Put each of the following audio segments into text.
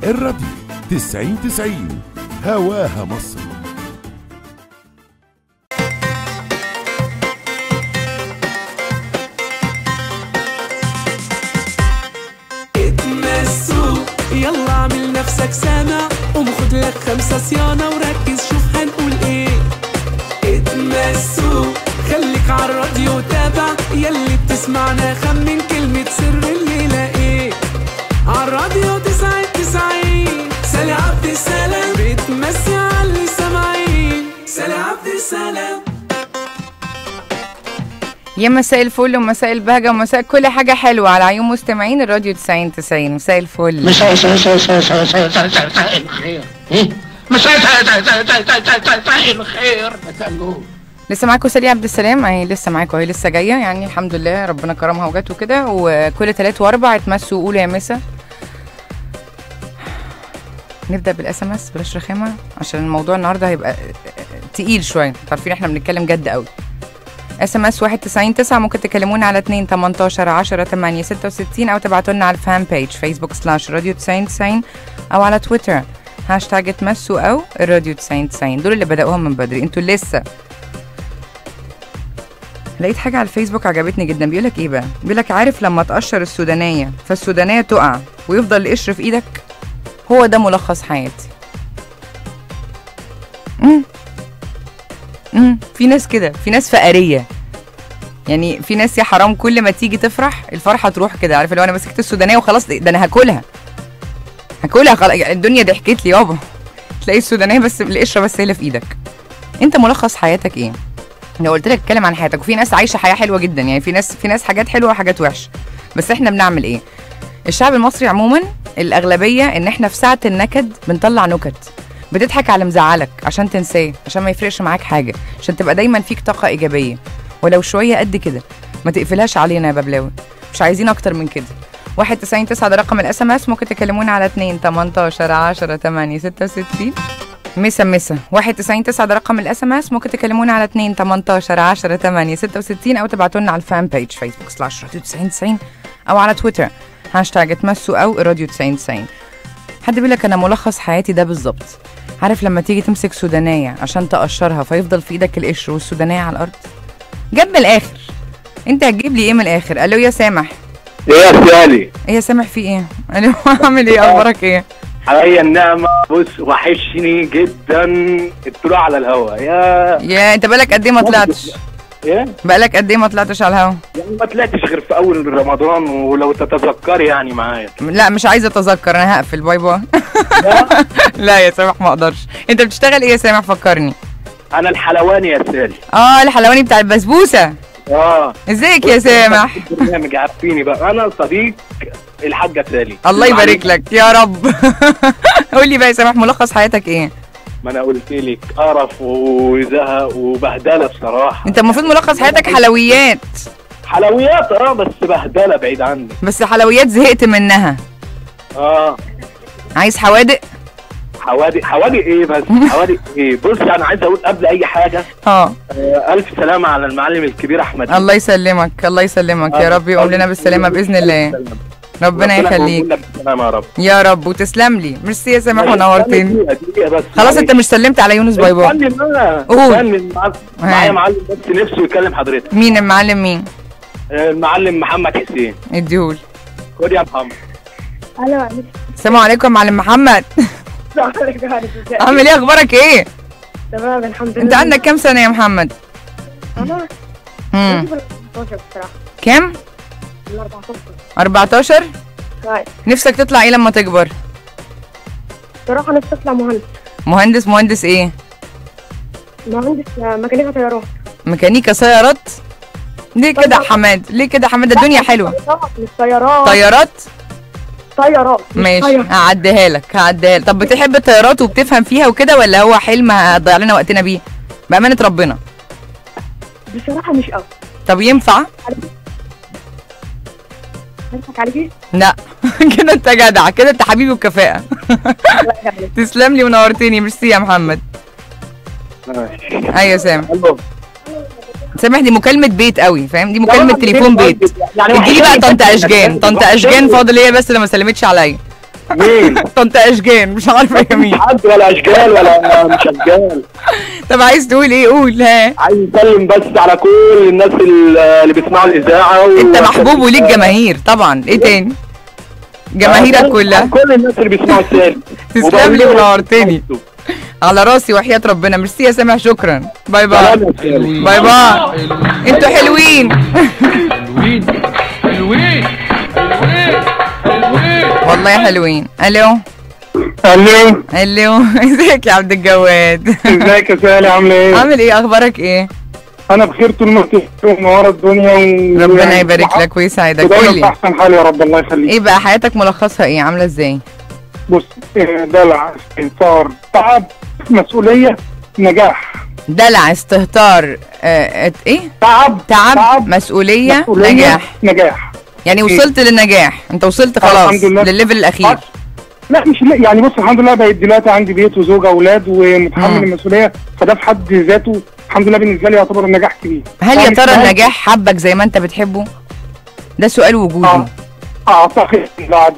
الراديو 90 90 هواها مصر اتمسوا يلا اعمل نفسك سامع قوم خد لك خمسة صيانة وركز شوف هنقول ايه اتمسوا خليك عالراديو تابع يلي بتسمعنا خمن كلمة سر الليلة ايه عالراديو تسعين تسعين سالي عبد السلام بتمسي عاللي سامعين سالي عبد السلام يا مساء الفل ومساء البهجة ومساء كل حاجة حلوة على عيون مستمعين الراديو 90 90 مساء الفل مساء مساء مساء مساء مساء مساء مساء مساء الخير إيه؟ مساء مساء مساء مساء مساء مساء مساء الخير مساء النور لسه معاكم سالي عبد السلام اهي لسه معاكم اهي لسه جاية يعني الحمد لله ربنا كرمها وجت وكده وكل تلات واربع اتمسوا وقولوا يا مسا نبدأ بالاس ام اس بلاش رخامة عشان الموضوع النهارده هيبقى تقيل شوية انتوا عارفين احنا بنتكلم جد قوي اس ام اس 199 ممكن تكلمونا على 2 18 10 8 66 او تبعتوا لنا على الفان بيج فيسبوك سلاش راديو 90 90 او على تويتر هاشتاج اتمسوا او الراديو 90 90 دول اللي بدأوها من بدري انتوا لسه لقيت حاجة على الفيسبوك عجبتني جدا بيقول لك ايه بقى بيقول لك عارف لما تقشر السودانية فالسودانية تقع ويفضل القشر في ايدك هو ده ملخص حياتي امم امم في ناس كده في ناس فقريه يعني في ناس يا حرام كل ما تيجي تفرح الفرحه تروح كده عارف لو انا مسكت السودانيه وخلاص ده انا هاكلها هاكلها خلاص الدنيا ضحكت لي يابا تلاقي السودانيه بس القشره بس هي اللي في ايدك انت ملخص حياتك ايه لو قلت لك اتكلم عن حياتك وفي ناس عايشه حياه حلوه جدا يعني في ناس في ناس حاجات حلوه وحاجات وحشه بس احنا بنعمل ايه الشعب المصري عموما الاغلبيه ان احنا في ساعه النكد بنطلع نكت بتضحك على مزعلك عشان تنساه عشان ما يفرقش معاك حاجه عشان تبقى دايما فيك طاقه ايجابيه ولو شويه قد كده ما تقفلهاش علينا يا ببلاوي مش عايزين اكتر من كده 91 9 ده رقم الاس ام اس ممكن تكلمونا على 2 18 10 8 66 مسا مسا 91 9 ده رقم الاس ام اس ممكن تكلمونا على 2 18 10 8 66 او تبعتوا لنا على الفان بيج فيسبوك سلاش راديو 90 90 او على تويتر هاشتاج اتمسوا او راديو 90 90 حد بيقول لك انا ملخص حياتي ده بالظبط عارف لما تيجي تمسك سودانيه عشان تقشرها فيفضل في ايدك القشر والسودانيه على الارض جاب من الاخر انت هتجيب لي ايه من الاخر الو يا سامح ايه يا سالي ايه يا سامح في ايه الو عامل ايه اخبارك ايه عليا النعمة بص وحشني جدا الطلوع على الهوا يا يا انت بقالك قد ايه ما طلعتش ايه بقالك قد ايه ما طلعتش على الهوا يعني ما طلعتش غير في اول رمضان ولو تتذكري يعني معايا لا مش عايزه اتذكر انا هقفل باي باي لا يا سامح ما اقدرش انت بتشتغل ايه يا سامح فكرني انا الحلواني يا سالي اه الحلواني بتاع البسبوسه اه ازيك يا سامح برنامج عارفيني بقى انا صديق الحاجة سالي الله يبارك لك يا رب قول لي بقى يا سامح ملخص حياتك ايه ما انا قلت لك قرف وزهق وبهدله بصراحه انت المفروض ملخص حياتك حلويات حلويات اه بس بهدله بعيد عني بس حلويات زهقت منها اه عايز حوادق حوادق حوادق ايه بس حوادق ايه بص انا عايز اقول قبل اي حاجه اه آه، الف سلامه على المعلم الكبير احمد الله يسلمك الله يسلمك يا رب يقوم لنا بالسلامه باذن الله ربنا يخليك بالسلامه يا رب يا رب وتسلم لي ميرسي يا سامح ونورتني دقيقة- دقيقة بس خلاص انت مش سلمت على يونس باي باي استني بقى قول. استني معاك- معايا معلم بس نفسه يكلم حضرتك مين المعلم مين آه، المعلم محمد حسين اديهولي خد يا محمد الو السلام عليكم يا معلم محمد عامل ايه اخبارك ايه تمام الحمد لله انت عندك كام سنه يا محمد انا امم 14 بصراحه كام ال 14 14 طيب نفسك تطلع ايه لما تكبر بصراحه نفسي اطلع مهندس مهندس مهندس ايه مهندس ميكانيكا طيارات ميكانيكا سيارات ليه كده يا حماد ليه كده يا حماد ده الدنيا حلوه طيارات مش طيارات طيارات طيارات مش ماشي طيارات. هعديها لك هعديها لك طب بتحب الطيارات وبتفهم فيها وكده ولا هو حلم هتضيع لنا وقتنا بيه بامانه ربنا بصراحه مش قوي طب ينفع هضحك عليك ايه؟ لا كده انت جدع كده انت حبيبي وكفاءه لا يعني تسلم لي ونورتني ميرسي يا محمد ايوه يا سامح الو سامح دي مكالمه بيت قوي فاهم دي مكالمه لا، تليفون بيت بيت يعني اديني بقى وحشني طنط جداً. اشجان طنط اشجان فاضل هي بس اللي ما سلمتش عليا مين؟ طنط اشجان مش عارفه هي مين حد ولا اشجال ولا مش اشجال طب عايز تقول ايه قول ها عايز اسلم بس على كل الناس اللي بيسمعوا الاذاعه و... انت محبوب وليك جماهير طبعا ايه تاني جماهيرك كلها كل الناس اللي بيسمعوا السالم تسلم لي ونورتني على راسي وحياة ربنا ميرسي يا سامح شكرا باي باي سلام يا سالم. باي باي انتوا حلوين حلوين حلوين حلوين حلوين والله حلوين الو الو الو ازيك يا عبد الجواد ازيك يا سالي عامله ايه؟ عامل ايه اخبارك ايه انا بخير طول ما انت منوره الدنيا و... ربنا يبارك لك ويسعدك ودايما قول في لي احسن حال يا رب الله يخليك ايه بقى حياتك ملخصها ايه عامله ازاي بص آه، دلع استهتار تعب مسؤوليه نجاح دلع استهتار آه ات- ايه تعب تعب, مسؤوليه, مسؤولية، نجاح نجاح يعني وصلت للنجاح انت وصلت آه، خلاص الحمد لله. للليفل الاخير لا مش لا يعني بص الحمد لله بقيت دلوقتي عندي بيت وزوجه واولاد ومتحمل مم. المسؤوليه فده في حد ذاته الحمد لله بالنسبه لي يعتبر نجاح كبير هل يا يعني ترى كمان النجاح حبك زي ما انت بتحبه ده سؤال وجودي آه. اعتقد بعد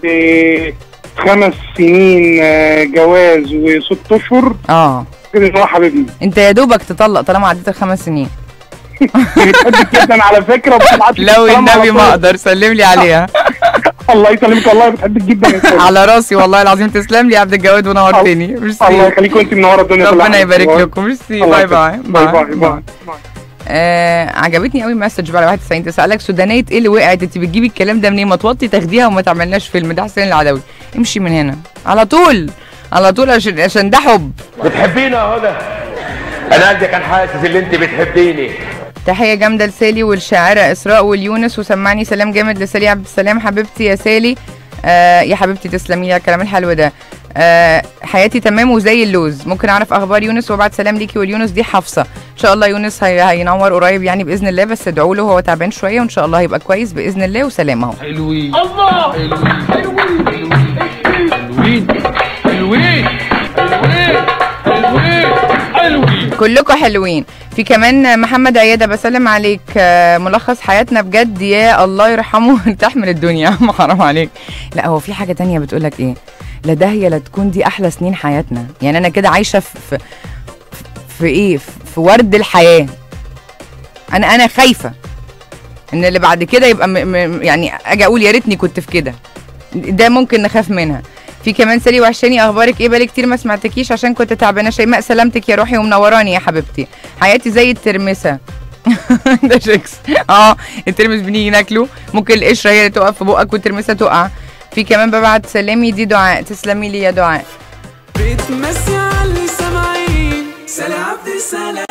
خمس سنين آه، جواز وست اشهر اه كده ان هو حبيبني انت يا دوبك تطلق طالما عديت الخمس سنين بتحبك جدا على فكره وبتبعت لي لو السلام على النبي طول. ما اقدر سلم لي عليها الله يسلمك والله بتحبك جدا يا سيدي. على راسي والله العظيم تسلم لي يا عبد الجواد ونورتني الله ميرسي يخليك وانت منوره الدنيا كلها ربنا يبارك والله. لكم ميرسي الله باي يخليك. باي باي باي باي باي آه عجبتني قوي المسج بقى على 91 تسالك سودانيه ايه اللي وقعت انت بتجيبي الكلام ده منين ما توطي تاخديها وما تعملناش فيلم ده حسين العدوي امشي من هنا على طول على طول عشان عشان ده حب بتحبيني يا هدى انا قلبي كان حاسس ان انت بتحبيني تحيه جامده لسالي والشاعره اسراء واليونس وسمعني سلام جامد لسالي عبد السلام حبيبتي يا سالي آه يا حبيبتي تسلمي لي على الكلام الحلو ده آه حياتي تمام وزي اللوز ممكن اعرف اخبار يونس وبعد سلام ليكي واليونس دي حفصه ان شاء الله يونس هي هينور قريب يعني باذن الله بس ادعوا له هو تعبان شويه وان شاء الله هيبقى كويس باذن الله وسلام اهو حلوين الله حلوين حلوين حلوين حلوين حلوين حلوين كلكم حلوين في كمان محمد عياده بسلم عليك آه، ملخص حياتنا بجد يا الله يرحمه تحمل الدنيا يا عم حرام عليك لا هو في حاجه تانية بتقولك ايه لا ده هي لا تكون دي احلى سنين حياتنا يعني انا كده عايشه في في, في ايه في, في ورد الحياه انا انا خايفه ان اللي بعد كده يبقى م م يعني اجي اقول يا ريتني كنت في كده ده ممكن نخاف منها في كمان سالي وحشاني اخبارك ايه بقالي كتير ما سمعتكيش عشان كنت تعبانه شيماء سلامتك يا روحي ومنوراني يا حبيبتي حياتي زي الترمسه ده شيكس اه الترمس بنيجي ناكله ممكن القشره هي اللي تقف في بقك والترمسه تقع في كمان ببعت سلامي دي دعاء تسلمي لي يا دعاء بتمسي على اللي سامعين سلام عبد السلام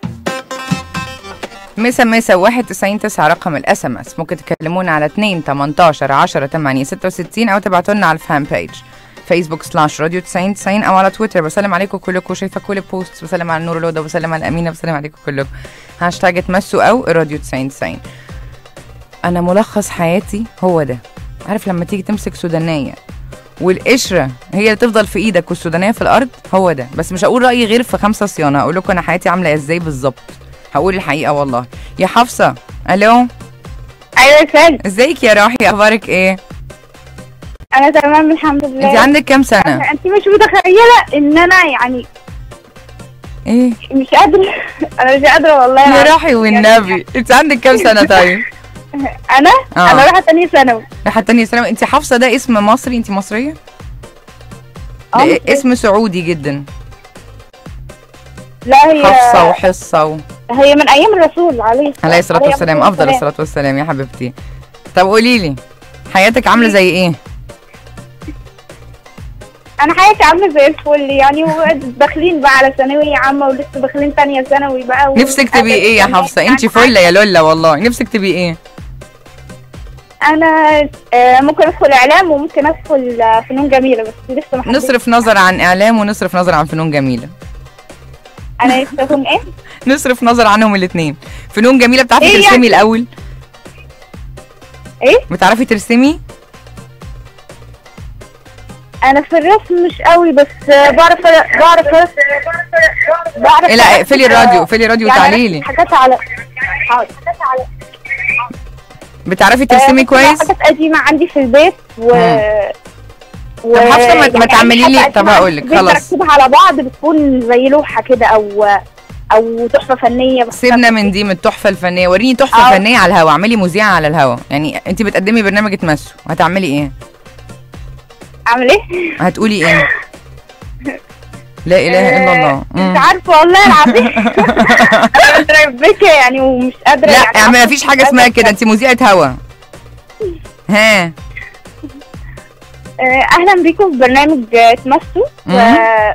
مسا مسا 91 9 رقم الاس ام اس ممكن تكلمونا على 2 18 10 8 66 او تبعتوا لنا على الفان بيج فيسبوك سلاش راديو 90 90 او على تويتر بسلم عليكم كلكم شايفه كل البوست بسلم على نور الهدى وبسلم على امينه بسلم عليكم كلكم هاشتاج اتمسوا او راديو 90 90 انا ملخص حياتي هو ده عارف لما تيجي تمسك سودانيه والقشره هي اللي تفضل في ايدك والسودانيه في الارض هو ده بس مش هقول رايي غير في خمسه صيانه هقول لكم انا حياتي عامله ازاي بالظبط هقول الحقيقه والله يا حفصه الو ايوه يا سالي ازيك يا روحي اخبارك ايه انا تمام الحمد لله انت عندك كام سنه انت مش متخيله ان انا يعني ايه مش قادره انا مش قادره والله يا العظيم. روحي والنبي انت عندك كام سنه طيب انا آه. انا رايحه تانية ثانوي حتى تانية سلام انت حفصه ده اسم مصري انت مصريه آه، ده مصرية. اسم سعودي جدا لا هي حفصه وحصه و... هي من ايام الرسول عليه عليه الصلاه والسلام افضل الصلاه والسلام يا حبيبتي طب قولي لي حياتك عامله زي ايه انا حياتي عامله زي الفل يعني وداخلين بقى على ثانويه عامه ولسه داخلين تانية ثانوي بقى و- نفسك تبقي ايه يا حفصه انت فله يا لولا والله نفسك تبقي ايه انا آه، ممكن ادخل اعلام وممكن ادخل آه، فنون جميله بس لسه ما حددتش. نصرف نظر عن اعلام ونصرف نظر عن فنون جميله انا لسه اكون ايه نصرف نظر عنهم الاثنين فنون جميله بتعرفي إيه ترسمي يعني؟ الاول ايه بتعرفي ترسمي انا في الرسم مش قوي بس آه، بعرف بعرف بعرف إيه لا اقفلي الراديو اقفلي الراديو يعني وتعالي أرسم لي حاجات على حاضر. بتعرفي آه، ترسمي بس كويس حاجات قديمه عندي في البيت و مم. و- طب حافظة ما- ما يعني تعملي أي لي- حاجة طب أسمعها هقول لك، في البيت خلاص. بركبها على بعض بتكون زي لوحه كده او او تحفه فنيه بس سيبنا من دي من التحفه الفنيه وريني تحفه آه. فنيه على الهوا اعملي مذيعه على الهوا يعني انت بتقدمي برنامج اتمسوا هتعملي ايه اعمل ايه؟ هتقولي ايه لا اله الا الله مش مم. عارفه والله العظيم انا متربكه يعني ومش قادره لا يعني يعني ما عارفة فيش مش حاجه اسمها قادرة. كده انت مذيعه هوا ها آه، اهلا بيكم في برنامج آه، اتمسوا و مم.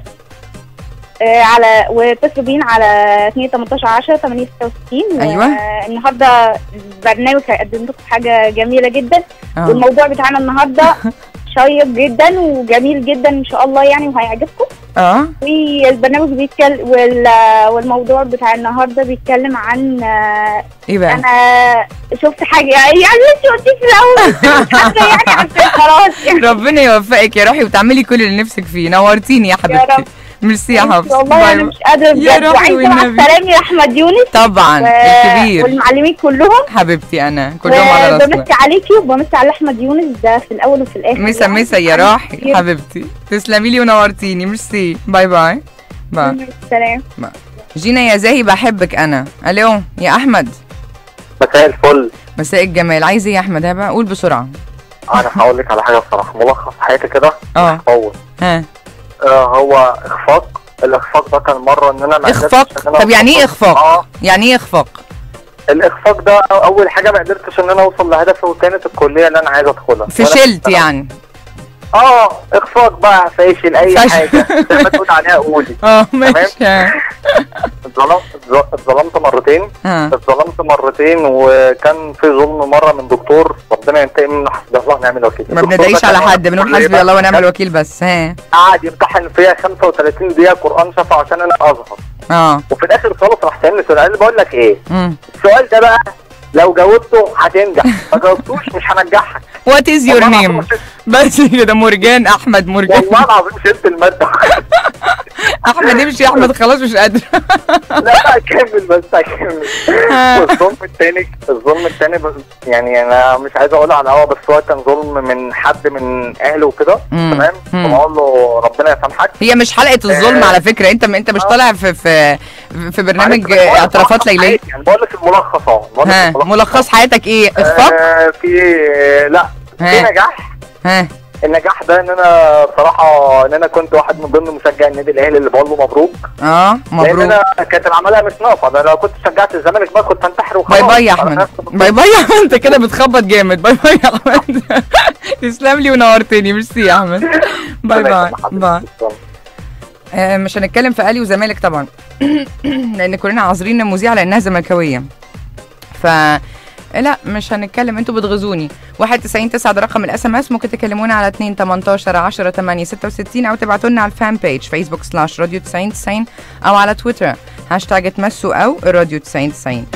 آه، على واتصلوا بينا على 2 18 10 8 66 أيوة. النهارده البرنامج هيقدم لكم حاجه جميله جدا آه. والموضوع بتاعنا النهارده شيق جدا وجميل جدا ان شاء الله يعني وهيعجبكم اه والبرنامج بيتكلم وال... والموضوع بتاع النهارده بيتكلم عن آه، ايه بقى انا شفت حاجه يعني انت قلتي في الاول مش قادرة يعني عشان خلاص يعني ربنا يوفقك يا روحي وتعملي كل اللي نفسك فيه نورتيني يا حبيبتي رب. ميرسي يا حفص والله باي انا باي. مش قادره يا بجد روحي وعايزه مع والنبي. السلامه يا احمد يونس طبعا و- الكبير والمعلمين كلهم حبيبتي انا كلهم على راسنا وبمسي عليكي وبمسي على احمد يونس ده في الاول وفي الاخر مسا يعني. مسا يا راحي حبيبتي تسلمي لي ونورتيني ميرسي باي باي باي سلام جينا يا زاهي بحبك انا الو يا احمد مساء الفل مساء الجمال عايز ايه يا احمد هبه قول بسرعه انا هقول لك على حاجه بصراحه ملخص حياتي كده اه اول ها آه هو اخفاق الاخفاق ده كان مره ان انا ما قدرتش اخفاق إن أنا طب يعني ايه أوصل- اخفاق اه يعني ايه اخفاق الاخفاق ده اول حاجه ما قدرتش ان انا اوصل لهدفي وكانت الكليه اللي انا عايز ادخلها فشلت وأنا- يعني اه اخفاق بقى فاشل اي فشل. حاجه زي ما تقول عليها قولي اه ماشي ها اتظلمت اتظلمت مرتين ها. اتظلمت مرتين وكان في ظلم مره من دكتور ربنا ينتقم منه حسبي الله ونعم الوكيل ما الدكتور ده بندعيش كان على حد بنقول كلية حسبي الله ونعم كان الوكيل بس ها قعد يمتحن فيها 35 دقيقه قران شفا عشان انا اظهر اه وفي الاخر خالص راح سالني سؤال قال لي بقول لك ايه امم السؤال ده بقى لو جاوبته هتنجح ما جاوبتوش مش هنجحك وات از يور والله العظيم نيم شلت- بس كده مرجان احمد مرجان والله العظيم شلت الماده احمد امشي يا احمد خلاص مش قادر لا اكمل بس اكمل والظلم التاني الظلم التاني بس- يعني انا مش عايز اقول على الهوا بس هو كان ظلم من حد من اهله وكده مم. تمام مم. فبقول له ربنا يسامحك هي مش حلقه الظلم آه. على فكره انت انت مش طالع في في في برنامج معلش، بقول لك اعترافات ملخص ليليه حياتي، يعني بقول لك الملخص اهو بقول لك ها الملخص. ملخص حياتك ايه اخفاق آه في لا في ها. نجاح ها النجاح ده ان انا بصراحه ان انا كنت واحد من ضمن مشجع النادي الاهلي اللي بقول له مبروك اه لان مبروك انا كانت العمليه مش ناقصه انا لو كنت شجعت الزمالك بقى كنت انتحر وخلاص باي باي يا أنا احمد نفس- باي باي يا احمد انت كده بتخبط جامد باي باي يا احمد تسلم لي ونورتني ميرسي يا احمد باي باي ربنا يسامحك. باي آه، مش هنتكلم في اهلي وزمالك طبعا لان كلنا عاذرين المذيعه لانها زملكاويه ف لا مش هنتكلم انتوا بتغزوني 91 9 ده رقم الاس ام اس ممكن تكلمونا على 2 18 10 8 66 او تبعتوا لنا على الفان بيج فيسبوك سلاش راديو 90 90 او على تويتر هاشتاج اتمسوا او راديو 90 90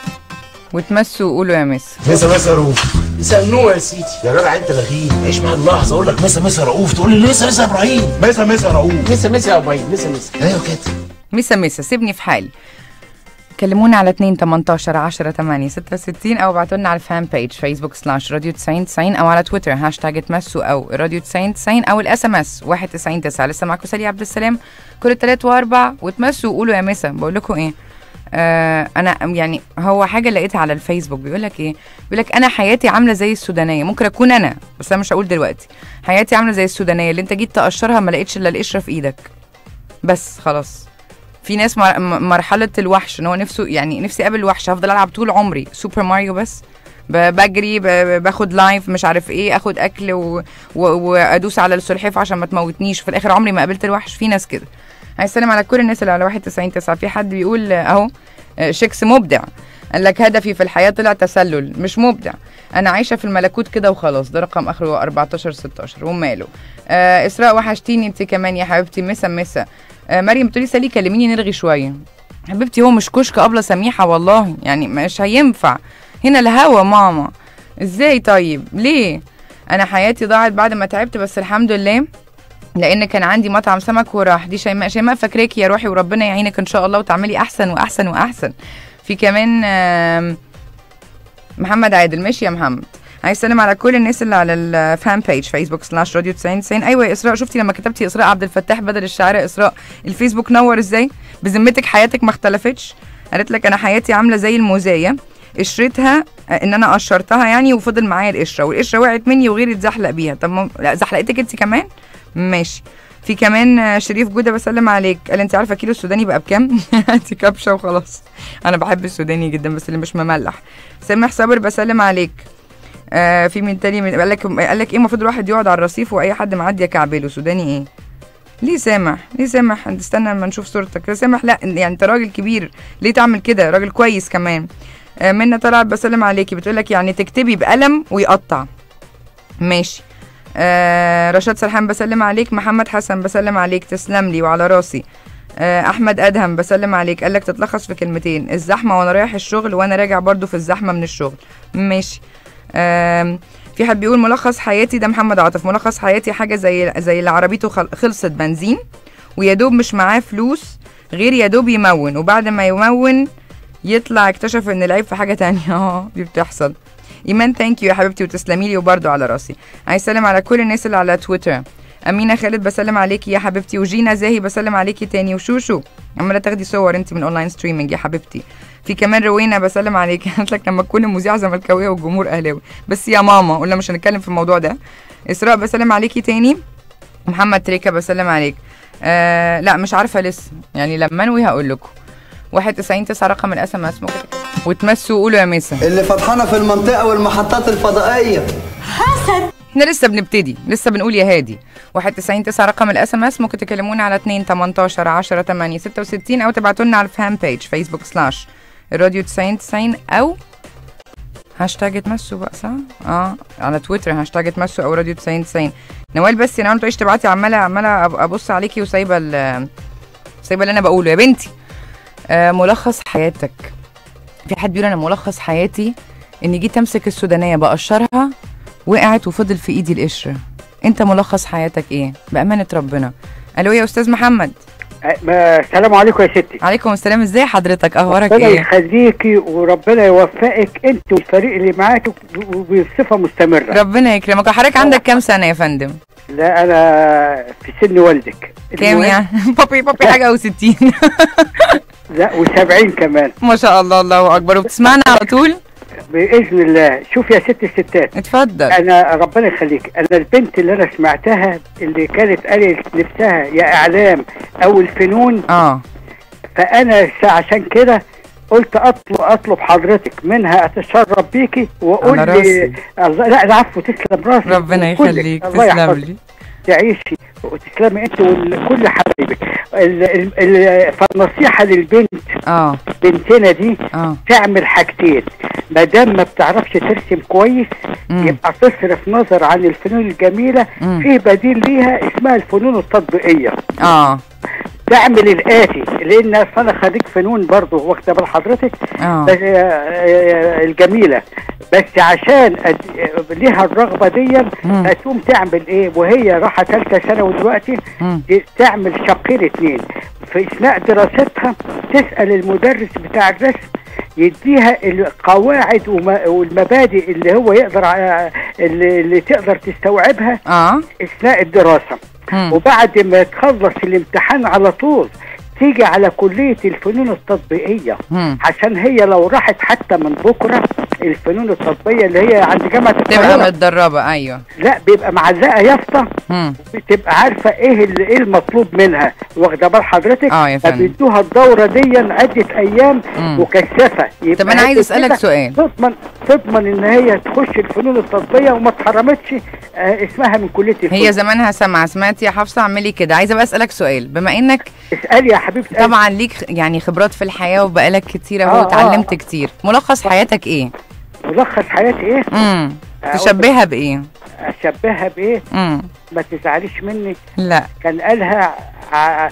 وتمسوا قولوا يا مس مسا مسا رؤوف مسا النور يا سيدي يا جدع انت لغيب عيش معايا اللحظه اقول لك مسا مسا رؤوف تقول لي مسا مسا ابراهيم مسا مسا رؤوف مسا مسا يا ابراهيم مسا مسا ايوه كده مسا مسا سيبني في حالي كلمونا على 2 18 10 8 66 او ابعتوا لنا على الفان بيج فيسبوك سلاش راديو 90 90 او على تويتر هاشتاج اتمسوا او راديو 90 90 او الاس ام اس 199 9 لسه معاكم سالي عبد السلام كل التلات واربع وتمسوا وقولوا يا مسا بقول لكم ايه آه انا يعني هو حاجه لقيتها على الفيسبوك بيقول لك ايه بيقول لك انا حياتي عامله زي السودانيه ممكن اكون انا بس انا مش هقول دلوقتي حياتي عامله زي السودانيه اللي انت جيت تقشرها ما لقيتش الا القشره في ايدك بس خلاص في ناس مر- م- مرحله الوحش ان هو نفسه يعني نفسي اقابل الوحش هفضل العب طول عمري سوبر ماريو بس ب- بجري ب- ب- باخد لايف مش عارف ايه اخد اكل و... و... وادوس على السلحفاه عشان ما تموتنيش في الاخر عمري ما قابلت الوحش في ناس كده هيسلم على كل الناس اللي على 91 9 في حد بيقول آه، اهو آه، شيكس مبدع قال لك هدفي في الحياه طلع تسلل مش مبدع انا عايشه في الملكوت كده وخلاص ده رقم اخره 14 16 وماله آه اسراء وحشتيني انت كمان يا حبيبتي مسا مسا آه مريم بتقولي سالي كلميني نرغي شويه حبيبتي هو مش كشك ابله سميحه والله يعني مش هينفع هنا الهوا ماما ازاي طيب ليه انا حياتي ضاعت بعد ما تعبت بس الحمد لله لان كان عندي مطعم سمك وراح دي شيماء شيماء فاكراكي يا روحي وربنا يعينك ان شاء الله وتعملي احسن واحسن واحسن في كمان آم، محمد عادل ماشي يا محمد عايز اسلم على كل الناس اللي على الفان بيج فيسبوك سلاش راديو 90 90 ايوه يا اسراء شفتي لما كتبتي اسراء عبد الفتاح بدل الشاعره اسراء الفيسبوك نور ازاي بذمتك حياتك ما اختلفتش قالت لك انا حياتي عامله زي الموزايه قشرتها آه، ان انا قشرتها يعني وفضل معايا القشره والقشره وقعت مني وغيري اتزحلق بيها طب ما- لا زحلقتك انت كمان ماشي في كمان آه، شريف جوده بسلم عليك قال انت عارفه كيلو السوداني بقى بكام انت كبشه وخلاص انا بحب السوداني جدا بس اللي مش مملح سامح صابر بسلم عليك آه في مين تاني من قال لك قال لك ايه المفروض الواحد يقعد على الرصيف واي حد معدي يكعبله سوداني ايه ليه سامح ليه سامح انت استنى لما نشوف صورتك يا سامح لا يعني انت راجل كبير ليه تعمل كده راجل كويس كمان آه منى طلعت بسلم عليكي بتقول لك يعني تكتبي بقلم ويقطع ماشي آه رشاد سرحان بسلم عليك محمد حسن بسلم عليك تسلم لي وعلى راسي آه احمد ادهم بسلم عليك قال لك تتلخص في كلمتين الزحمه وانا رايح الشغل وانا راجع برضو في الزحمه من الشغل ماشي آم، في حد بيقول ملخص حياتي ده محمد عاطف ملخص حياتي حاجه زي زي اللي عربيته خل- خلصت بنزين ويا دوب مش معاه فلوس غير يا دوب يمون وبعد ما يمون يطلع اكتشف ان العيب في حاجه تانية اه دي بتحصل ايمان ثانك يو يا حبيبتي وتسلمي لي وبرده على راسي عايز اسلم على كل الناس اللي على تويتر امينه خالد بسلم عليكي يا حبيبتي وجينا زاهي بسلم عليكي تاني وشوشو عماله تاخدي صور انت من اونلاين ستريمينج يا حبيبتي في كمان روينا بسلم عليكي قالت لك لما تكون المذيعه زملكاويه والجمهور اهلاوي بس يا ماما قلنا مش هنتكلم في الموضوع ده اسراء بسلم عليكي تاني محمد تريكا بسلم عليك آه لا مش عارفه لسه يعني لما انوي هقول لكم 91 9 رقم الاس ام اس ممكن تكتبوا. وتمسوا قولوا يا ميسا اللي فطحانه في المنطقه والمحطات الفضائيه احنا لسه بنبتدي لسه بنقول يا هادي 91 9 رقم الاس ام اس ممكن تكلمونا على 2 18 10 8 66 او تبعتوا لنا على الفان بيج فيسبوك سلاش الراديو 90 90 او هاشتاج اتمسوا بقى صح؟ اه على تويتر هاشتاج اتمسوا او راديو 90 90 نوال بس يا نوال ما تقعديش تبعتي عماله عماله أب- ابص عليكي وسايبه ال- سايبه اللي انا بقوله يا بنتي آه ملخص حياتك في حد بيقول انا ملخص حياتي اني جيت امسك السودانيه بقشرها وقعت وفضل في ايدي القشره انت ملخص حياتك ايه بامانه ربنا الو يا استاذ محمد السلام عليكم يا ستي عليكم السلام ازاي حضرتك اخبارك ربنا ايه يخليكي وربنا يوفقك انت والفريق اللي معاك وبصفه مستمره ربنا يكرمك وحضرتك عندك كام سنه يا فندم لا انا في سن والدك كام المهم- يعني بابي بابي حاجه او 60 لا و70 كمان ما شاء الله الله اكبر وبتسمعنا على طول باذن الله شوف يا ست الستات اتفضل انا ربنا يخليك انا البنت اللي انا سمعتها اللي كانت قالت نفسها يا اعلام او الفنون اه فانا س- عشان كده قلت اطلب اطلب حضرتك منها اتشرف بيكي واقول على لي راسي. الله لا العفو تسلم راسك ربنا وكلك. يخليك الله تسلم يحفظك. لي تعيشي وتسلمي انت وكل حبايبك ال- ال- ال- فالنصيحه للبنت اه بنتنا دي اه تعمل حاجتين ما دام ما بتعرفش ترسم كويس مم. يبقى تصرف نظر عن الفنون الجميله مم. فيه بديل ليها اسمها الفنون التطبيقيه اه تعمل الاتي لان أصل انا خريج فنون برضه واخده بال حضرتك اه بس آه، آه، الجميله بس عشان أد- ليها الرغبه دي مم. هتقوم تعمل ايه وهي راحه ثالثه ثانوي دلوقتي مم. دي- تعمل شقين اتنين في اثناء دراستها تسال المدرس بتاع الرسم يديها القواعد وما- والمبادئ اللي هو يقدر ع- اللي, اللي تقدر تستوعبها اه اثناء الدراسه مم. وبعد ما تخلص الامتحان على طول تيجي على كلية الفنون التطبيقية مم. عشان هي لو راحت حتى من بكرة الفنون التطبيقية اللي هي عند جامعة تبقى القاهرة متدربه ايوه لا بيبقى معلقة يافطة مم. بتبقى عارفة ايه اللي ايه المطلوب منها واخدة بال حضرتك اه يا فندم. فبيدوها الدورة دي عدة ايام مم. مكثفة يبقى طب أنا عايز هي أسألك كده سؤال. تضمن تضمن ان هي تخش الفنون التطبيقية وما اتحرمتش آه اسمها من كلية الفنون هي زمانها سامعه سمعتي يا حفصه اعملي كده عايزه بقى اسالك سؤال بما انك اسألي يا حبيبتي طبعا ليك يعني خبرات في الحياه وبقالك كتير آه، اهو آه. اتعلمت كتير ملخص حياتك ايه ملخص حياتي ايه امم أقول تشبهها بايه اشبهها بايه امم ما تزعليش مني لا كان قالها ع...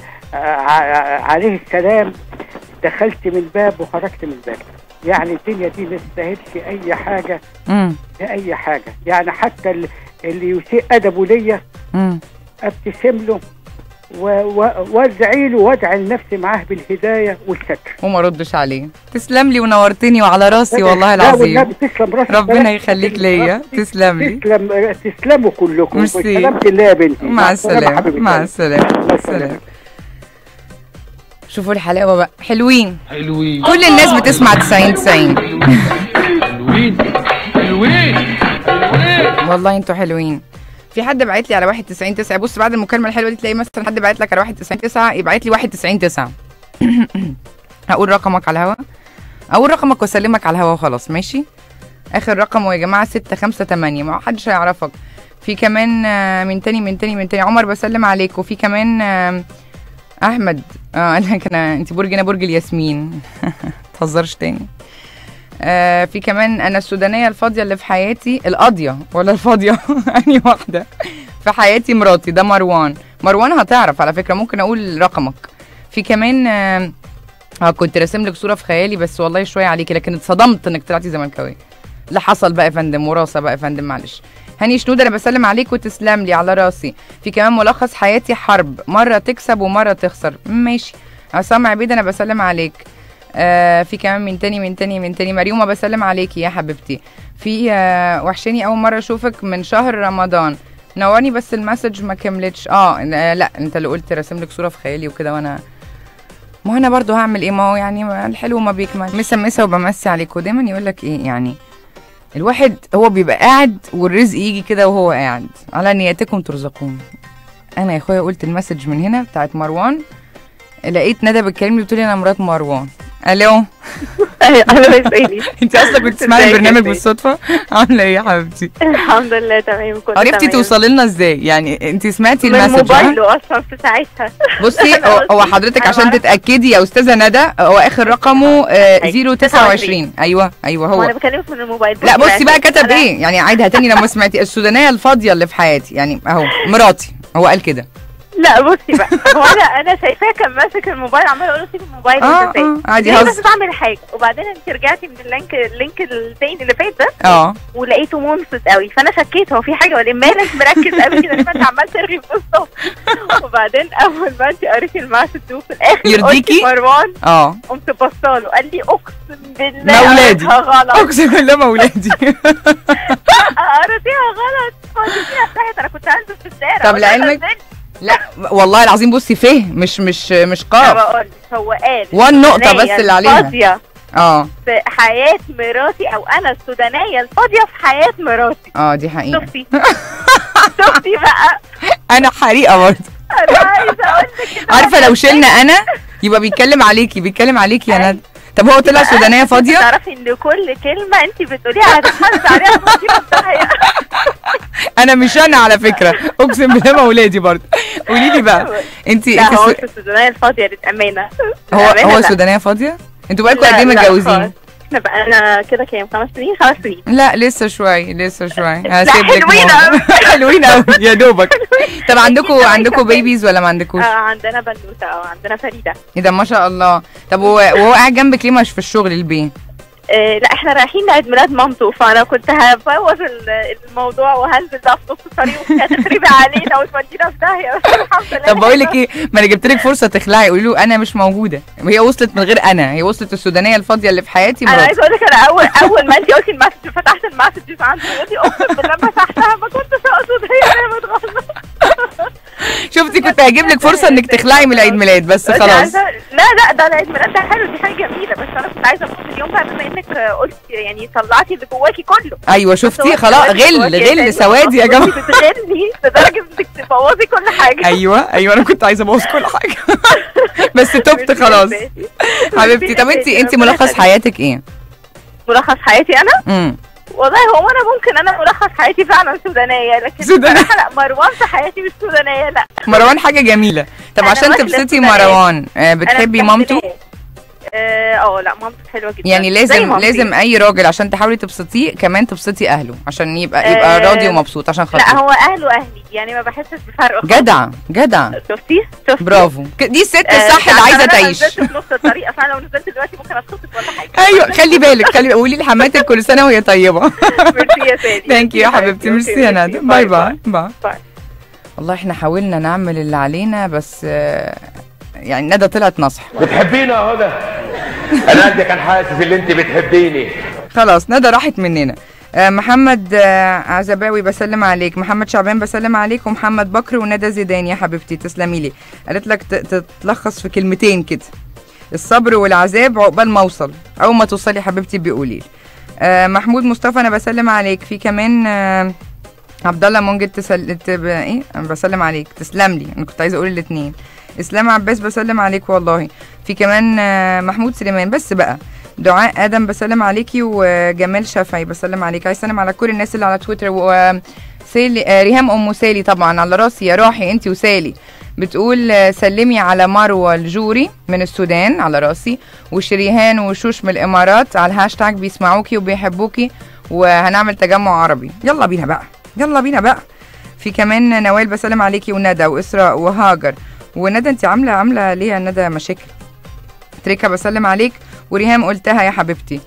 ع... عليه السلام دخلت من باب وخرجت من باب يعني الدنيا دي ما تستاهلش اي حاجه امم اي حاجه يعني حتى ال- اللي يسيء ادبه ليا امم ابتسم له وادعي له وادعي لنفسي معاه بالهدايه والستر وما ردش عليه تسلم لي ونورتني وعلى راسي والله لا العظيم والنبي تسلم راسك ربنا بس. يخليك ليا تسلم لي تسلم تسلموا كلكم ميرسي. سلامة الله يا بنتي مع السلامة حبيبي مع قلبي. السلامة مع السلامة شوفوا الحلاوة بقى حلوين حلوين كل الناس بتسمع 90 90 حلوين حلوين والله انتوا حلوين في حد بعت لي على 91 9 بص بعد المكالمة الحلوة دي تلاقي مثلا حد بعت لك على 91 9 يبعت لي 91 9 هقول رقمك على الهوا اقول رقمك واسلمك على الهوا وخلاص ماشي اخر رقم يا جماعه 658 ما حدش هيعرفك في كمان آه، من تاني من تاني من تاني عمر بسلم عليك وفي كمان آه، احمد اه قال لك انا انت برج انا برج الياسمين تهزرش تاني آه في كمان انا السودانيه الفاضيه اللي في حياتي القاضيه ولا الفاضيه اني واحده في حياتي مراتي ده مروان مروان هتعرف على فكره ممكن اقول رقمك في كمان آه اه كنت راسم لك صوره في خيالي بس والله شويه عليكي لكن اتصدمت انك طلعتي زملكاويه اللي حصل بقى يا فندم وراثه بقى يا فندم معلش هاني شنود انا بسلم عليك وتسلم لي على راسي في كمان ملخص حياتي حرب مره تكسب ومره تخسر ماشي عصام عبيد انا بسلم عليك آه في كمان من تاني من تاني من تاني مريومه بسلم عليكي يا حبيبتي في آه وحشاني اول مره اشوفك من شهر رمضان نورني بس المسج ما كملتش اه آه، لا انت اللي قلت راسم لك صوره في خيالي وكده وانا ما هو انا برضو هعمل ايه ما هو يعني ما الحلو ما بيكمل مسمسه وبمسي عليكم دايما يقول لك ايه يعني الواحد هو بيبقى قاعد والرزق يجي كده وهو قاعد على نياتكم ترزقون انا يا اخويا قلت المسج من هنا بتاعت مروان لقيت ندى بتكلمني بتقولي انا مرات مروان الو اهلا ازيك انت اصلا كنت تسمعي ازيك يا البرنامج سيدي؟ بالصدفه عامله ايه يا حبيبتي الحمد لله تمام كله عرفتي تمام. توصلي لنا ازاي يعني انت سمعتي من المسج ها؟ موبايله اصلا في ساعتها بصي هو- هو حضرتك عشان تتاكدي يا استاذه ندى هو اخر رقمه آه، 029 ايوه ايوه هو انا هو بكلمك من الموبايل لا بصي بقى أنا- كتب ايه يعني عيدها تاني لما سمعتي السودانيه الفاضيه اللي في حياتي يعني اهو مراتي هو قال كده لا بصي بقى هو انا انا شايفاه كان ماسك الموبايل عمال اقول له سيب الموبايل آه، انت ازاي آه، عادي ليه هزر. بس بعمل حاجه وبعدين انت رجعتي من اللينك اللينك التاني اللي فات ده اه ولقيته منصت قوي فانا شكيت هو في حاجه ولا مالك مركز قوي كده لما انت عمال ترغي في وسطه وبعدين اول ما انت قريتي المعسل ده في الاخر يرضيكي؟ قلتي مروان اه قمت بصاله قال لي اقسم بالله مولادي قريتها غلط اقسم بالله مولادي قريتيها غلط وديتيها تحت انا كنت هنزل في الشارع طب قلت لها لعلمك نزلت. لا والله العظيم بصي فه مش مش مش انا قاف بقول لك، هو قال وان نقطة السودانية بس اللي عليها. الفاضية اه في حياة مراتي او انا السودانية الفاضية في حياة مراتي اه دي حقيقه شفتي شفتي بقى انا حريقه برضه انا عايزة اقول لك إن عارفه أنا لو شلنا انا يبقى بيتكلم عليكي بيتكلم عليكي يا ندى طب هو طلع سودانيه فاضيه تعرفي ان كل كلمة انت بتقوليها هتتحاسب عليها مصيبة الضحية انا مش انا على فكره اقسم بالله مولادي برضه قولي لي بقى انت لا انت هو سو... مش السودانية الفاضية للأمانة هو للأمانة هو لا. سودانيه فاضيه انتوا بقالكم لا، قد ايه لا متجوزين خالص. احنا بقالنا كده كام خمس سنين خمس سنين لا لسه شوي لسه شوي لا، هسيب لك حلوين ماما. أوي. حلوين قوي يا دوبك طب عندكم عندكم بيبيز ولا ما عندكوش آه عندنا بنوتة اه عندنا فريدة ايه ده ما شاء الله طب وهو وهو قاعد جنبك ليه مش في الشغل البيه آه لا احنا رايحين لعيد ميلاد مامته فانا كنت هبوظ ال- الموضوع وهنزل بقى في نص الطريق وكانت هتخربي علينا وتودينا في داهيه بس الحمد لله طب بقول لك ايه ما انا جبت لك فرصه تخلعي قولي له انا مش موجوده هي وصلت من غير انا هي وصلت السودانيه الفاضيه اللي في حياتي انا مراتي عايزه اقول لك انا اول اول ما انت قلتي المسج فتحت المسجز عندي يقول لي اقسم بالله مسحتها ما كنتش اقصد هي اللي متغلط شفتي كنت هجيب لك فرصه انك تخلعي من العيد ميلاد بس بس خلاص عايزة- لا لا ده العيد ميلاد ده حلو دي حاجه جميله بس انا كنت عايزه اقول اليوم بقى بما انك قلت يعني طلعتي اللي جواكي كله ايوه شفتي خلاص غل غل سوادي يا جماعه بتغلي لدرجه انك تبوظي كل حاجه ايوه ايوه انا كنت عايزه ابوظ كل حاجه بس تبت خلاص حبيبتي طب انت انت ملخص حياتك ايه؟ ملخص حياتي انا امم والله هو انا ممكن انا ملخص حياتي فعلا سودانيه لكن سودانية. بصراحة لا مروان في حياتي مش سودانيه لا مروان حاجه جميله طب أنا عشان واكلة تبسطي سودانية. مروان آه، أنا بتحبي مستحملاه. مامته اه آه، لا مامته حلوه جدا يعني زي لازم مامتي. لازم اي راجل عشان تحاولي تبسطيه كمان تبسطي اهله عشان يبقى يبقى آه، راضي ومبسوط عشان لا خاطر هو اهله اهلي يعني ما بحسش بفرق خالص. جدع جدع شفتي شفتي برافو ك- دي الست آه، الصح اللي عشان عايزه أنا تعيش نزلت في نص الطريق فانا لو نزلت دلوقتي ممكن اتخطف ولا حاجه ايوه خلي بالك خلي قولي لحماتك كل سنه وهي طيبه ميرسي يا سالي ثانك يو يا حبيبتي ميرسي يا ندى باي باي باي والله احنا حاولنا نعمل اللي علينا بس آه، يعني ندى طلعت نصح بتحبيني يا هدى انا قلبي كان حاسس ان انت بتحبيني خلاص ندى راحت مننا آه، محمد آه، عزباوي بسلم عليك محمد شعبان بسلم عليك ومحمد بكر وندى زيدان يا حبيبتي تسلمي لي قالت لك ت- تتلخص في كلمتين كده الصبر والعذاب عقبال ما اوصل اول ما توصلي حبيبتي بيقولي لي آه، محمود مصطفى انا بسلم عليك في كمان آه، عبد الله منجد تسل... تب... ايه أنا بسلم عليك تسلم لي انا كنت عايزه اقول الاثنين اسلام عباس بسلم عليك والله في كمان آه، محمود سليمان بس بقى دعاء ادم بسلم عليكي وجمال شافعي بسلم عليك عايز اسلم على كل الناس اللي على تويتر وسالي آه، ريهام ام سالي طبعا على راسي يا روحي انت وسالي بتقول آه، سلمي على مروه الجوري من السودان على راسي وشريهان وشوش من الامارات على الهاشتاج بيسمعوكي وبيحبوكي وهنعمل تجمع عربي يلا بينا بقى يلا بينا بقى في كمان نوال بسلم عليكي وندى واسراء وهاجر وندى انت عامله عامله ليها ندى مشاكل تريكا بسلم عليك وريهام قلتها يا حبيبتي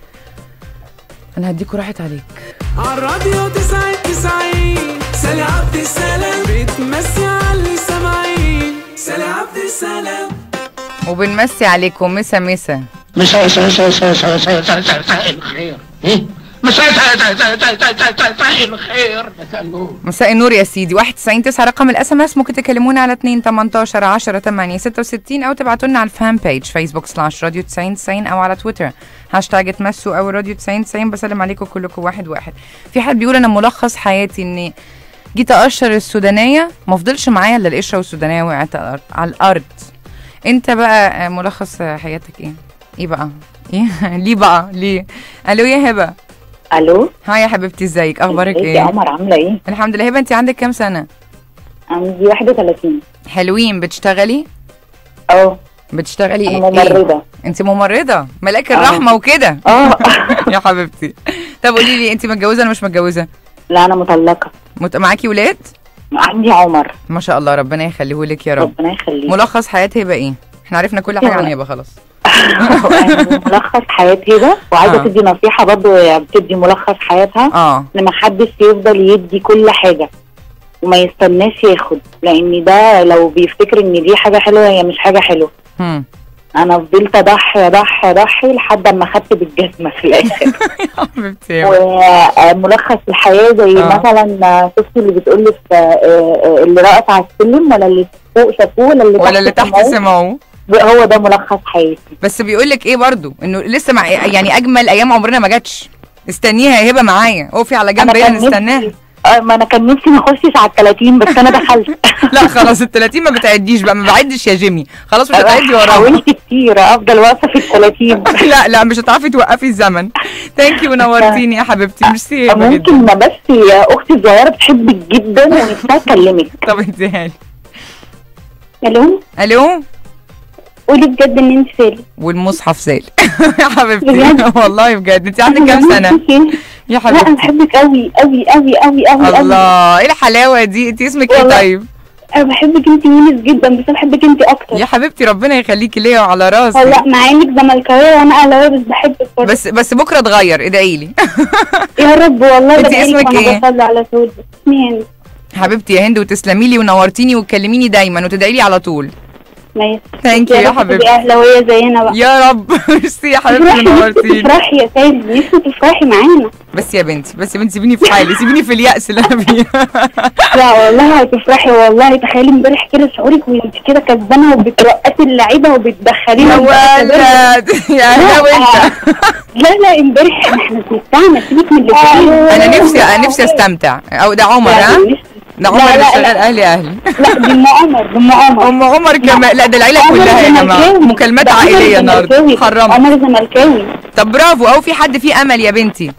انا هديكوا راحت عليك عالراديو تسعين تسعين سالي عبد السلام بتمسي على اللي سامعين سالي عبد السلام وبنمسي عليكم مسا مسا مساء مساء مساء مساء مساء مساء مساء مساء الخير إيه؟ مساء مساء مساء مساء مساء مساء مساء الخير مساء النور مساء النور يا سيدي 91 9 رقم الاس ام اس ممكن تكلمونا على 2 18 10 8 66 او تبعتوا لنا على الفان بيج فيسبوك سلاش راديو 90 90 او على تويتر هاشتاج اتمسوا او راديو 90 90 بسلم عليكم كلكم واحد واحد في حد بيقول انا ملخص حياتي اني جيت اقشر السودانيه ما فضلش معايا الا القشره والسودانيه وقعت على الارض على الارض انت بقى آه، ملخص آه، حياتك ايه ايه بقى ايه ليه بقى ليه الو يا هبه الو هاي يا حبيبتي ازيك اخبارك ازيك ايه يا قمر عامله ايه الحمد لله هبه انت عندك كام سنه عندي 31 حلوين بتشتغلي اه بتشتغلي أنا ايه ممرضة. انت ممرضه ملاك آه. الرحمه وكده اه يا حبيبتي طب قولي لي انت متجوزه ولا مش متجوزه لا انا مطلقه مت... معاكي ولاد عندي عمر ما شاء الله ربنا يخليه لك يا رب ربنا يخليك ملخص حياه هبه ايه احنا عرفنا كل حاجه عن هبه خلاص ملخص حياة هبه وعايزه آه. تدي نصيحه برضه بتدي ملخص حياتها اه ان ما حدش يفضل يدي كل حاجه وما يستناش ياخد لان ده لو بيفتكر ان دي حاجه حلوه هي مش حاجه حلوه هم. انا فضلت اضحي اضحي اضحي لحد اما خدت بالجزمه في الاخر حبيبتي يا هبة. وملخص الحياه زي آه. مثلا شفتي اللي بتقول لك اللي رقص على السلم ولا اللي فوق شافوه ولا اللي ولا اللي تحت سمعوه؟ سمعوه هو ده ملخص حياتي بس بيقول لك ايه برضو انه لسه مع يعني اجمل ايام عمرنا ما جاتش استنيها يا هبه معايا اقفي على جنب أنا هنا كان نفسي- نستناها آه، ما انا كان نفسي ما اخشش على ال 30 بس انا دخلت لا خلاص ال 30 ما بتعديش بقى ما بعدش يا جيمي خلاص مش هتعدي وراها حاولت كتير افضل واقفه في ال 30 لا لا مش هتعرفي توقفي الزمن ثانك يو نورتيني يا حبيبتي ميرسي يا هبة جدا ممكن بس يا اختي الصغيره بتحبك جدا ونفسها تكلمك طب اديها لي الو الو قولي بجد ان انت سالي والمصحف سالي يا حبيبتي بجد؟ والله بجد انت عندك كام سنه يا لا انا حبيبتي بحبك قوي قوي قوي قوي قوي قوي الله ايه الحلاوه دي انت اسمك ايه والله. طيب انا بحبك انت يونس جدا بس انا بحبك انت اكتر يا حبيبتي ربنا يخليكي ليا وعلى راسي والله مع انك زملكاويه وانا اهلاويه بس بحبك برضه بس بس بكره اتغير ادعي لي يا رب والله انت بدعيلك اسمك وانا ايه؟ بصلي على طول اسمي هند حبيبتي يا هند وتسلمي لي ونورتيني وتكلميني دايما وتدعي لي على طول ماشي ثانك يو يا رب حبيبتي تبقي اهلاويه زينا بقى يا رب ميرسي يا حبيبتي تفرحي نفسي نورتيني تفرحي يا سيد نفسي تفرحي معانا بس يا بنتي بس يا بنتي سيبيني في حالي سيبيني في اليأس اللي انا فيه لا والله هتفرحي والله تخيلي امبارح كده شعورك وانت كده كسبانه وبترقصي اللعيبه وبتدخلينا يا ولد يا اهلاوي انت لا لا امبارح احنا استمتعنا سيبك من اللي فيه انا نفسي انا نفسي استمتع او ده عمر ها ده عمر لا، اللي لا، شغال لا. اهلي اهلي لا دي ام عمر دي ام عمر ام عمر كمان لا ده العيله عمر كلها يا جماعه زملكاوي. مكالمات ده عمر عائليه النهارده زملكاوي. حرمت عمر زملكاوي طب برافو او في حد فيه امل يا بنتي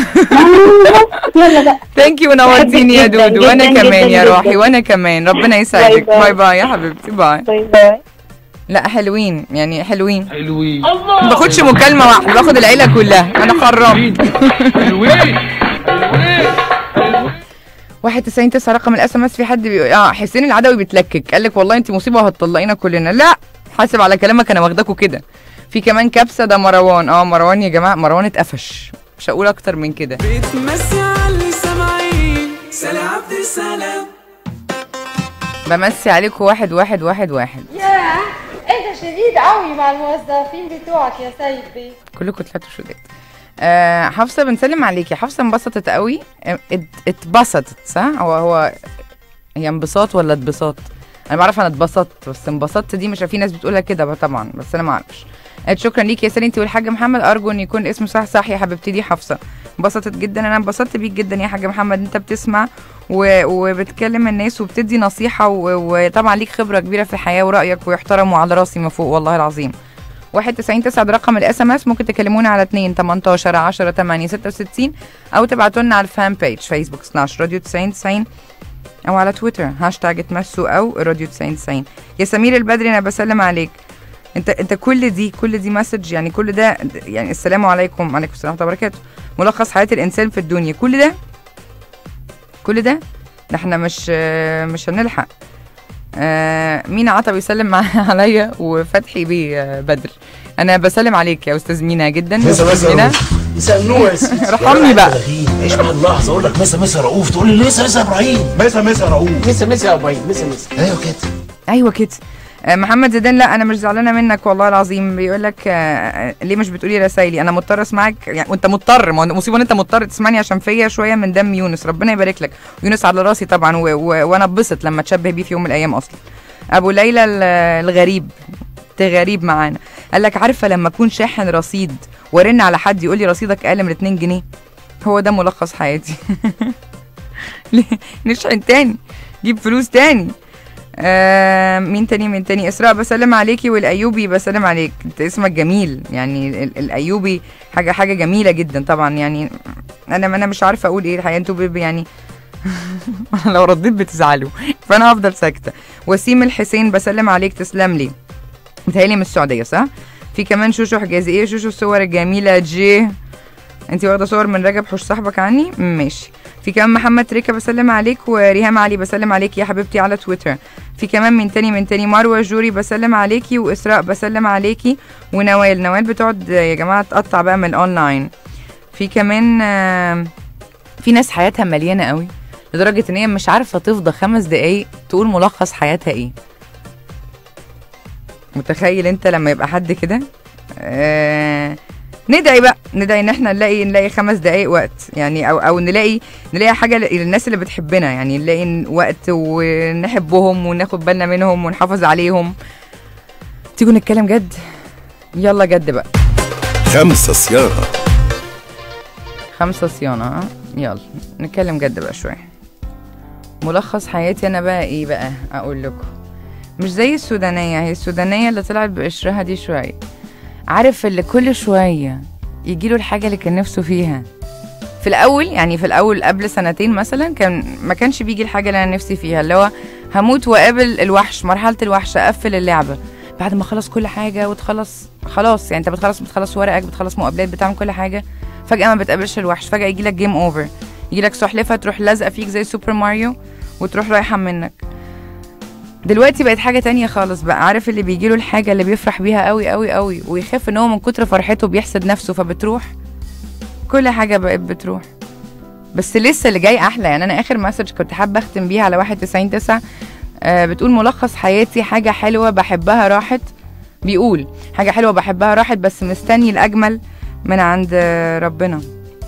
يلا بقى ثانك يو نورتيني يا جداً، دودو وانا جداً، كمان يا جداً، روحي جداً. وانا كمان ربنا يسعدك باي باي. باي باي يا حبيبتي باي باي باي لا حلوين يعني حلوين حلوين ما باخدش مكالمه واحده باخد العيله كلها انا خرمت حلوين 91 9 رقم الاس ام اس في حد بيقول اه حسين العدوي بيتلكك قال لك والله انت مصيبه وهتطلقينا كلنا لا حاسب على كلامك انا واخداكوا كده في كمان كبسه ده مروان اه مروان يا جماعه مروان اتقفش مش هقول اكتر من كده بتمسي على اللي سامعين سلام عبد السلام بمسي عليكم واحد واحد واحد واحد ياه انت شديد قوي مع الموظفين بتوعك يا سيد بيه كلكم طلعتوا شداد آه حفصه بنسلم عليكي حفصه انبسطت قوي ات- اتبسطت صح هو هو هي انبساط ولا اتبساط انا بعرف انا اتبسطت بس انبسطت دي مش في ناس بتقولها كده بقى طبعا بس انا ما اعرفش قالت شكرا ليكي يا سالي انت والحاج محمد ارجو ان يكون اسمه صح صح يا حبيبتي دي حفصه انبسطت جدا انا انبسطت بيك جدا يا حاج محمد انت بتسمع و... وبتكلم الناس وبتدي نصيحه و... وطبعا ليك خبره كبيره في الحياه ورايك ويحترم وعلى راسي من فوق والله العظيم 91 9 ده رقم الاس ام اس ممكن تكلمونا على 2 18 10 8 66 او تبعتوا لنا على الفان بيج فيسبوك سلاش راديو 90 90 او على تويتر هاشتاج اتمسوا او راديو 90 90 يا سمير البدري انا بسلم عليك انت انت كل دي كل دي مسج يعني كل ده يعني السلام عليكم وعليكم السلام ورحمه الله وبركاته ملخص حياه الانسان في الدنيا كل ده كل ده ده احنا مش آه، مش هنلحق آه مينا عطا بيسلم مع- عليا وفتحي بيه آه، بدر انا بسلم عليك يا استاذ مينا جدا مسا مسا أستاذ مينا رؤوف يسألوه يا سيدي ارحمني بقى عيش مع اللحظه اقول لك مسا مسا رؤوف تقول لي مسا مسا ابراهيم مسا مسا رؤوف مسا مسا يا ابراهيم مسا مسا ايوه كده ايوه كده آه، محمد زيدان لا انا مش زعلانه منك والله العظيم بيقول لك آه، ليه مش بتقولي رسايلي انا مضطر اسمعك يعني وانت مضطر ما هو مصيبه ان انت مضطر تسمعني عشان فيا شويه من دم يونس ربنا يبارك لك يونس على راسي طبعا و... و... وانا اتبسط لما تشبه بيه في يوم من الايام اصلا ابو ليلى ال- الغريب غريب معانا قال لك عارفه لما اكون شاحن رصيد وارن على حد يقول لي رصيدك اقل من 2 جنيه هو ده ملخص حياتي ليه؟ نشحن تاني جيب فلوس تاني آه مين تاني مين تاني اسراء بسلم عليكي والايوبي بسلم عليك انت اسمك جميل يعني ال- الايوبي حاجه حاجه جميله جدا طبعا يعني انا انا مش عارفه اقول ايه الحقيقه انتوا بيبي يعني لو رديت بتزعلوا فانا هفضل ساكته وسيم الحسين بسلم عليك تسلم لي متهيألي من السعوديه صح في كمان شوشو حجازي ايه شوشو الصور الجميله جي انت واخده صور من رجب حوش صاحبك عني ماشي في كمان محمد تريكه بسلم عليك وريهام علي بسلم عليك يا حبيبتي على تويتر في كمان من تاني من تاني مروه جوري بسلم عليكي واسراء بسلم عليكي ونوال نوال بتقعد يا جماعه تقطع بقى من الاونلاين في كمان آه، في ناس حياتها مليانه قوي لدرجه ان هي مش عارفه تفضى خمس دقايق تقول ملخص حياتها ايه متخيل انت لما يبقى حد كده آه ندعي بقى ندعي ان احنا نلاقي نلاقي خمس دقايق وقت يعني او او نلاقي نلاقي حاجه للناس اللي بتحبنا يعني نلاقي وقت ونحبهم وناخد بالنا منهم ونحافظ عليهم تيجوا نتكلم جد يلا جد بقى خمسة صياغة خمسة صيانة ها يلا نتكلم جد بقى شوية ملخص حياتي أنا بقى إيه بقى أقول لكم مش زي السودانية هي السودانية اللي طلعت بقشرها دي شوية عارف اللي كل شوية يجيله الحاجة اللي كان نفسه فيها في الأول يعني في الأول قبل سنتين مثلا كان ما كانش بيجي الحاجة اللي أنا نفسي فيها اللي هو هموت وأقابل الوحش مرحلة الوحش أقفل اللعبة بعد ما خلص كل حاجة وتخلص خلاص يعني أنت بتخلص بتخلص ورقك بتخلص مقابلات بتعمل كل حاجة فجأة ما بتقابلش الوحش فجأة يجي لك جيم اوفر يجي لك سحلفة تروح لازقة فيك زي سوبر ماريو وتروح رايحة منك دلوقتي بقت حاجة تانية خالص بقى عارف اللي بيجيله الحاجة اللي بيفرح بيها قوي قوي قوي ويخاف ان هو من كتر فرحته بيحسد نفسه فبتروح كل حاجة بقت بتروح بس لسه اللي جاي احلى يعني انا اخر مسج كنت حابة اختم بيها على 91 9 آه بتقول ملخص حياتي حاجة حلوة بحبها راحت بيقول حاجة حلوة بحبها راحت بس مستني الأجمل من عند آه، ربنا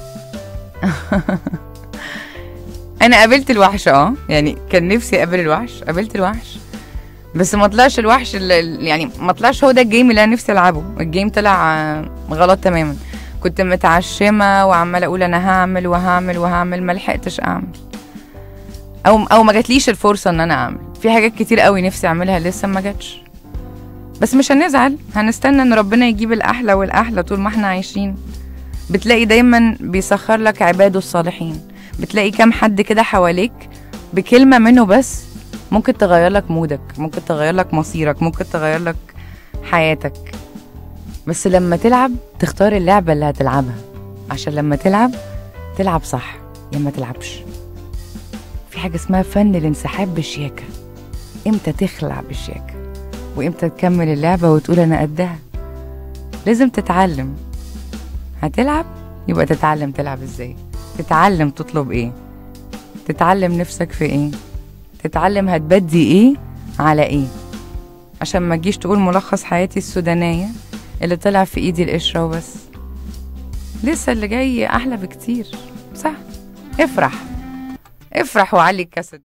انا قابلت الوحش اه يعني كان نفسي اقابل الوحش قابلت الوحش بس ما طلعش الوحش اللي يعني ما طلعش هو ده الجيم اللي انا نفسي العبه الجيم طلع آه، غلط تماما كنت متعشمه وعماله اقول انا هعمل وهعمل وهعمل ما لحقتش اعمل او او ما جاتليش الفرصه ان انا اعمل في حاجات كتير قوي نفسي اعملها لسه ما جاتش بس مش هنزعل هنستنى ان ربنا يجيب الاحلى والاحلى طول ما احنا عايشين بتلاقي دايما بيسخر لك عباده الصالحين بتلاقي كام حد كده حواليك بكلمة منه بس ممكن تغير لك مودك ممكن تغير لك مصيرك ممكن تغير لك حياتك بس لما تلعب تختار اللعبة اللي هتلعبها عشان لما تلعب تلعب صح يا ما تلعبش في حاجة اسمها فن الانسحاب بالشياكة امتى تخلع بالشياكة وامتى تكمل اللعبة وتقول انا قدها لازم تتعلم هتلعب يبقى تتعلم تلعب ازاي تتعلم تطلب ايه تتعلم نفسك في ايه تتعلم هتبدي ايه على ايه عشان ما تجيش تقول ملخص حياتي السودانية اللي طلع في ايدي القشرة وبس لسه اللي جاي احلى بكتير صح افرح افرح وعلي الكاسيت